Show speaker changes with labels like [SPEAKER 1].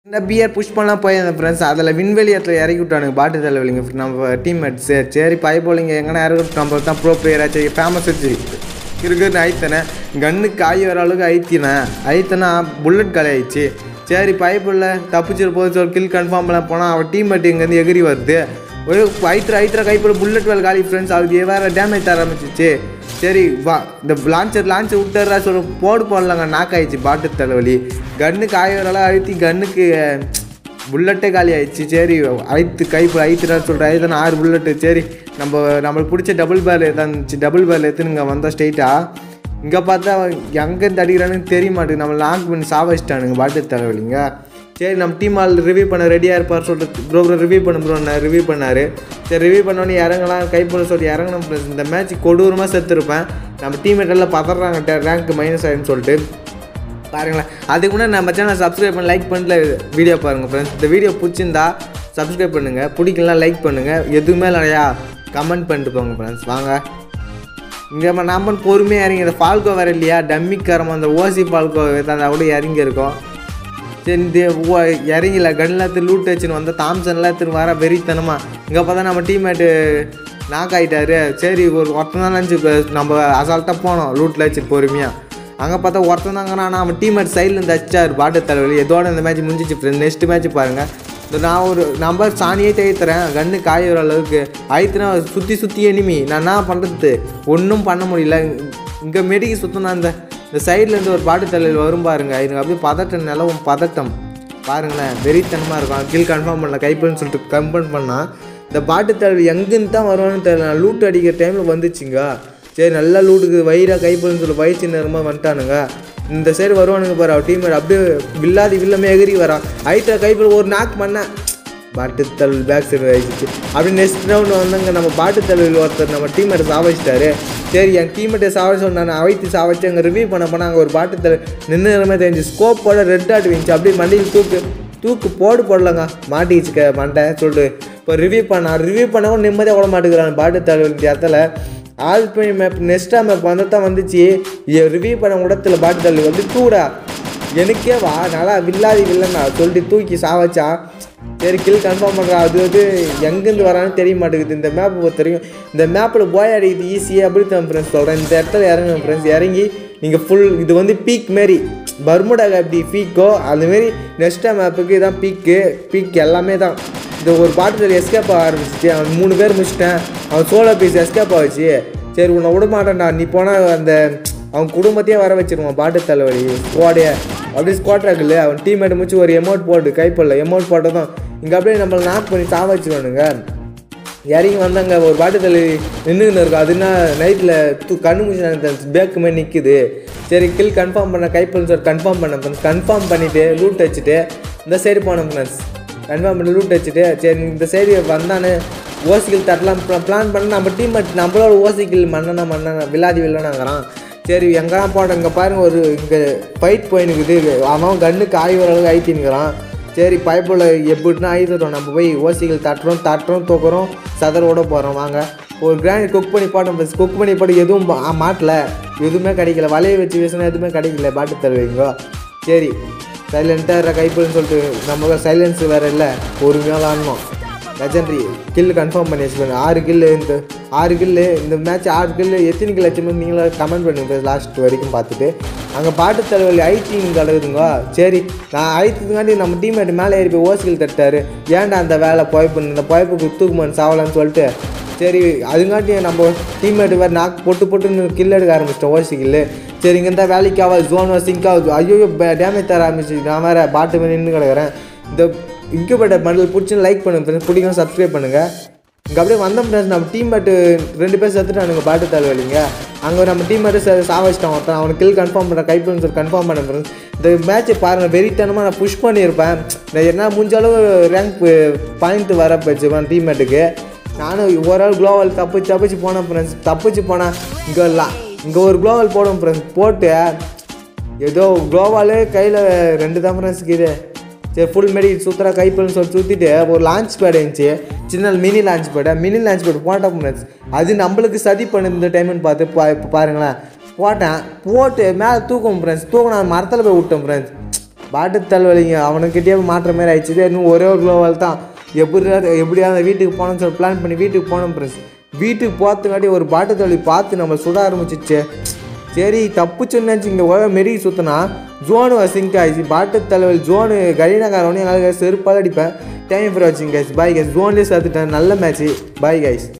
[SPEAKER 1] இந்த PR push பண்ணலாம் போய் அந்த ஃப்ரெண்ட்ஸ் அதில் விண்வெளியத்தில் இறக்கி விட்டானுங்க பாட்டு தலைவலிங்க நம்ம டீம்மேட் சரி சரி பை போலிங்க எங்கன்னா இறக்கி நம்ம தான் ப்ரோ பிளேயராக சரி ஃபேமஸ் வச்சு இருக்குன்னு ஐத்தனே கண்ணு காய் வர அளவுக்கு ஐத்தினேன் ஐத்தனா புல்லட் காலி ஆயிடுச்சு சரி பைப்பில் தப்பிச்சிரு போது சொல்லி கில் கன்ஃபார்ம் பண்ண போனால் அவன் டீம்மேட் இங்கேருந்து எகிரி வருது ஒரு ஐத்திர ஐத்திர கைப்பட புல்லட் வேல் காலி ஃப்ரெண்ட்ஸ் அதுக்கு வேறு டேமேஜ் தர ஆரம்பிச்சிச்சு சரி வா இந்த லான்ச்சர் லான்ச்சர் விட்டுறா சொல்ல போடு போடலங்க நாக் ஆயிடுச்சு பாட்டு தலைவலி கன்னுக்கு ஆயிரம் அழுத்தி கன்னுக்கு புல்லட்டே காலி ஆயிடுச்சு சரி ஐத்து கைப்பு ஐத்துடா சொல்கிற ஐத்தனை ஆறு புல்லட்டு சரி நம்ம நம்மளுக்கு பிடிச்ச டபுள் பேல் இருந்துச்சு டபுள் பேல் எடுத்துன்னு இங்கே வந்தோம் ஸ்ட்ரெயிட்டாக இங்கே பார்த்தா எங்கேருந்து அடிக்கிறானுன்னு தெரிய மாட்டேங்குது நம்ம லாங் பண்ணி சாவச்சிட்டானுங்க பாட்டு தலைவலிங்க சரி நம்ம டீம் ஆள் ரிவ்யூ பண்ண ரெடியாக இருப்பார் சொல்லிட்டு ப்ரோ ப்ரோ ரிவ்யூ பண்ண ப்ரோ நான் ரிவ்யூ பண்ணார் சரி ரிவ்யூ பண்ணோன்னே இறங்கலாம் கை போட சொல்லி இறங்கணும் friends. இந்த மேட்ச் கொடூரமாக செத்துருப்பேன் நம்ம டீம்மேட் எல்லாம் பதறாங்க ரேங்க் மைனஸ் ஆகிடுன்னு சொல்லிட்டு பாருங்களேன் அதுக்கு முன்னாடி நம்ம சேனல் சப்ஸ்கிரைப் பண்ணி லைக் பண்ணல வீடியோ பாருங்கள் ஃப்ரெண்ட்ஸ் இந்த வீடியோ பிடிச்சிருந்தா சப்ஸ்கிரைப் பண்ணுங்கள் பிடிக்கலாம் லைக் பண்ணுங்கள் எதுவுமே இல்லையா கமெண்ட் பண்ணிட்டு போங்க ஃப்ரெண்ட்ஸ் வாங்க இங்கே நம்ம நாம பொறுமையாக இறங்கி இந்த ஃபால்கோ வேறு இல்லையா டம்மிக்காரமாக அந்த ஓசி ஃபால்கோ அதை கூட இறங்கி இருக்கோம் சரி இந்த ஓ- இறங்கில கன்லாம் லூட் வச்சுன்னு வந்தால் தாம்சன்லாம் எடுத்துன்னு வர வெறித்தனமா இங்கே பார்த்தா நம்ம டீம்மேட்டு நாக் ஆகிட்டாரு சரி ஒரு ஒருத்தன் தான் நினச்சி நம்ம அசால்ட்டாக போனோம் லூட்டில் வச்சுட்டு பொறுமையாக அங்கே பார்த்தா ஒருத்தன் தாங்க ஆனால் அவன் டீம்மேட் சைடில் இருந்து அடிச்சார் பாட்டு தலைவலி எதோட இந்த மேட்ச் முடிஞ்சிச்சு ஃப்ரெண்ட் நெக்ஸ்ட் மேட்ச் பாருங்கள் இந்த நான் ஒரு நம்பர் சாணியே தேய்த்துறேன் கண்ணு காயுற அளவுக்கு ஆயிடுத்துனா சுற்றி சுற்றி எனிமி நான் என்ன பண்ணுறது ஒன்றும் பண்ண முடியல இங்கே மெடிக்கு சுத்தம் அந்த இந்த சைட்லேருந்து ஒரு பாட்டு தலையில் வரும் பாருங்க எனக்கு அப்படியே பதட்டம் நிலவும் பதட்டம் பாருங்களேன் வெறித்தனமாக இருக்கும் கில் கன்ஃபார்ம் பண்ணல கைப்பன்னு சொல்லிட்டு கன்ஃபார்ம் பண்ணால் இந்த பாட்டு தலைவி எங்கேருந்து தான் வருவான்னு தெரியல நான் லூட் அடிக்கிற டைமில் வந்துச்சுங்க சரி நல்லா லூட்டுக்கு வயிறாக கைப்பன்னு சொல்லி வயிற்று நேரமாக வந்துட்டானுங்க இந்த சைடு வருவானுங்க பாரு அவன் டீம்மேட் அப்படியே வில்லாதி வில்லமே எகிரி வரான் ஐத்திர கைப்பில் ஒரு நாக் பண்ணேன் பாட்டுத்தல் பேக் சைடு ஆயிடுச்சு அப்படி நெக்ஸ்ட் ரவுண்ட் வந்தாங்க நம்ம பாட்டுத்தலையில் ஒருத்தர் நம்ம டீம்மேட்டை சாவச்சிட்டாரு சரி என் டீம்மேட்டை சாவச்சு நான் அவைத்து சாவச்சு அங்கே ரிவ்யூ பண்ண போனால் அங்கே ஒரு பாட்டுத்தலை நின்று நேரமே தெரிஞ்சு ஸ்கோப்போட ரெட் ஆட் வந்துச்சு அப்படியே மண்டியில் தூக்கு தூக்கு போடு போடலங்க மாட்டிக்கிச்சுக்க மண்டை சொல்லிட்டு இப்போ ரிவ்யூ பண்ண ரிவ்யூ பண்ணவும் நிம்மதியாக விட மாட்டேங்கிறான் பாட்டுத்தலை இந்த இடத்துல ஆல்பனி மேப் நெக்ஸ்டா மேப் வந்து தான் வந்துச்சு ரிவ்யூ பண்ண இடத்துல பாட்டுத்தலை வந்து தூடா எனக்கே வா நல்லா வில்லாதி வில்லனா சொல்லிட்டு தூக்கி சாவச்சா சரி கில் கன்ஃபார்ம் பண்ணுறா அது வந்து எங்கேருந்து வரான்னு தெரிய மாட்டேங்குது இந்த மேப்பை பொறுத்த வரைக்கும் இந்த மேப்பில் போய் அடிக்குது ஈஸியாக அப்படி தான் ஃப்ரெண்ட்ஸ் சொல்கிறேன் இந்த இடத்துல இறங்குங்க ஃப்ரெண்ட்ஸ் இறங்கி நீங்கள் ஃபுல் இது வந்து பீக் மாரி பர்முடா எப்படி பீக்கோ அதுமாரி நெக்ஸ்டா மேப்புக்கு இதான் பீக்கு பீக் எல்லாமே தான் இந்த ஒரு பாட்டில் எஸ்கேப் ஆக ஆரம்பிச்சிச்சு அவன் மூணு பேர் முடிச்சிட்டேன் அவன் சோலோ பீஸ் எஸ்கேப் ஆச்சு சரி உன்னை விட மாட்டேன்டா நீ போனால் அந்த அவன் குடும்பத்தையே வர வச்சிருவான் பாட்டு தலைவலி ஸ்குவாடே அப்படியே ஸ்குவாட் ராக்கில் அவன் டீம்மேட் முடிச்சு ஒரு எமௌண்ட் போட்டு கைப்படல எமௌண்ட் போட்டதும் இங்கே அப்படியே நம்மளை நாக் பண்ணி சாவ வச்சுருவானுங்க இறங்கி வந்தாங்க ஒரு பாட்டு தள்ளி நின்றுன்னு இருக்கும் அதுனா நைட்டில் தூ கண்ணு முடிச்சு பேக்கு மாதிரி நிற்குது சரி கில் கன்ஃபார்ம் பண்ண கைப்பல் சார் கன்ஃபார்ம் பண்ண ஃப்ரெண்ட்ஸ் கன்ஃபார்ம் பண்ணிவிட்டு லூட் வச்சுட்டு இந்த சைடு போனோம் ஃப்ரெண்ட்ஸ் கன்ஃபார்ம் பண்ணி லூட் வச்சுட்டு சரி இந்த சைடு வந்தானே ஓசிக்கில் தட்டலாம் பிளான் பண்ண நம்ம டீம் நம்மளோட ஓசிக்கில் மன்னனா மன்னனா வில்லாதி வில்லனாங்கிறான் சரி எங்கெல்லாம் போட்டோம் இங்கே பாருங்க ஒரு இங்கே ஃபைட் போயினுக்குது அவன் கண்ணுக்கு ஆய் வர அளவுக்கு ஆயிட்டின்னுக்கிறான் சரி பைப்பில் எப்படின்னா ஆயுதம் நம்ம போய் ஓசிகள் தட்டுறோம் தட்டுறோம் தூக்குறோம் சதரோட போகிறோம் வாங்க ஒரு கிராண்ட் குக் பண்ணி போட்டோம் குக் பண்ணி போட்டு எதுவும் மா- மாட்டல எதுவுமே கிடைக்கல வலையை வச்சு வீசினா எதுவுமே கிடைக்கல பாட்டு தருவீங்க சரி சைலண்ட்டாக கைப்புன்னு சொல்லிட்டு நம்ம சைலன்ஸ் வேறு இல்லை பொறுமையாக விளாடணும் லெஜண்டரி கில் கன்ஃபார்ம் பண்ணி வச்சுக்கோங்க ஆறு கில்லு இந்த ஆறு கில்லு இந்த மேட்ச் ஆறு கில்லு எத்தனை கில் வச்சுன்னு நீங்களே கமெண்ட் பண்ணுங்க லாஸ்ட் வரைக்கும் பார்த்துட்டு அங்கே பாட்டு தலைவலி ஐடிங் கலகுதுங்க சரி நான் ஐத்துக்காண்டி நம்ம டீம்மேட் மேலே ஏறி போய் ஓசிகள் தட்டாரு ஏன்டா அந்த வேலை பொயப்பு இந்த பொயப்புக்கு தூக்குமான்னு சாவலான்னு சொல்லிட்டு சரி அதுங்காட்டி நம்ம டீம்மேட் வேறு நாக்கு பொட்டு பொட்டுன்னு கில் எடுக்க ஆரம்பிச்சிட்டோம் ஓசி கில்லு சரி இங்கே இருந்தால் வேலைக்கு ஆகாது ஜோன் சிங்க் ஆகுது ஐயோ டேமேஜ் தர ஆரம்பிச்சு நான் வேறு பாட்டு மேலே நின்று கிடக்குறேன் இந்த இன்குபேட்டர் பண்டில் பிடிச்சி லைக் பண்ணுங்க ஃப்ரெண்ட்ஸ் பிடிக்கும் சப்ஸ்கிரைப் பண்ணுங்கள் இங்கே அப்படியே வந்த ஃப்ரெண்ட்ஸ் நம்ம டீம் மேட்டு ரெண்டு பேர் செத்துட்டானுங்க பாட்டு தலைவலிங்க அங்கே நம்ம டீம் மேட்டு சாவச்சிட்டான் ஒருத்தன் அவனுக்கு கில் கன்ஃபார்ம் பண்ண கை பண்ணு சொல்லி கன்ஃபார்ம் பண்ண ஃப்ரெண்ட்ஸ் இந்த மேட்ச்சை பாருங்கள் வெறித்தனமாக நான் புஷ் பண்ணியிருப்பேன் நான் என்ன முடிஞ்ச அளவு ரேங்க் பாயிண்ட் வர வச்சுப்பேன் டீம்மேட்டுக்கு நானும் ஒரு ஆள் குளோவல் தப்பிச்சு தப்பிச்சு போனேன் ஃப்ரெண்ட்ஸ் தப்பிச்சு போனேன் இங்கே இங்கே ஒரு குளோவல் போடும் ஃப்ரெண்ட்ஸ் போட்டு ஏதோ குளோவாலே கையில் ரெண்டு தான் ஃப்ரெண்ட்ஸ்க்கு இது சரி ஃபுல் மெடி சுத்தரா கைப்பல்னு சொல்லி சுற்றிட்டு ஒரு லான்ச் பேட் இருந்துச்சு சின்ன மினி லான்ச் பேடை மினி லான்ச் பேட் போட்டோம் ஃப்ரெண்ட்ஸ் அது நம்மளுக்கு சதி பண்ணுற டைம்னு பார்த்து பா இப்போ பாருங்களேன் போட்டேன் போட்டு மேலே தூக்கும் ஃப்ரெண்ட்ஸ் தூக்கினா மரத்தில் போய் விட்டோம் ஃப்ரெண்ட்ஸ் பாட்டு தலைவலிங்க அவனுக்கிட்டே மாற்ற மாதிரி ஆயிடுச்சு இன்னும் ஒரே ஒரு குளோவால் தான் எப்படி எப்படியாவது வீட்டுக்கு போகணும்னு சொல்லி பிளான் பண்ணி வீட்டுக்கு போனோம் ஃப்ரெண்ட்ஸ் வீட்டுக்கு போகிறதுக்காட்டி ஒரு பாட்டு தலைவி பார்த்து நம்ம சுட ஆரம்பிச்சிச்சு சரி தப்புச்சுன்னு நினச்சி இங்கே உலக மெரி சுற்றினா ஜோனு சிங்க் ஆயிடுச்சு பாட்டு தலைவலி ஜோனு கரீனாக்காரவனே எங்களுக்கு செருப்பால் அடிப்பேன் டைம் ஃபார் வாட்சிங் கைஸ் பாய் கைஸ் ஜோன்லேயே சேர்த்துட்டேன் நல்ல மேட்ச்சு பாய் கைஸ்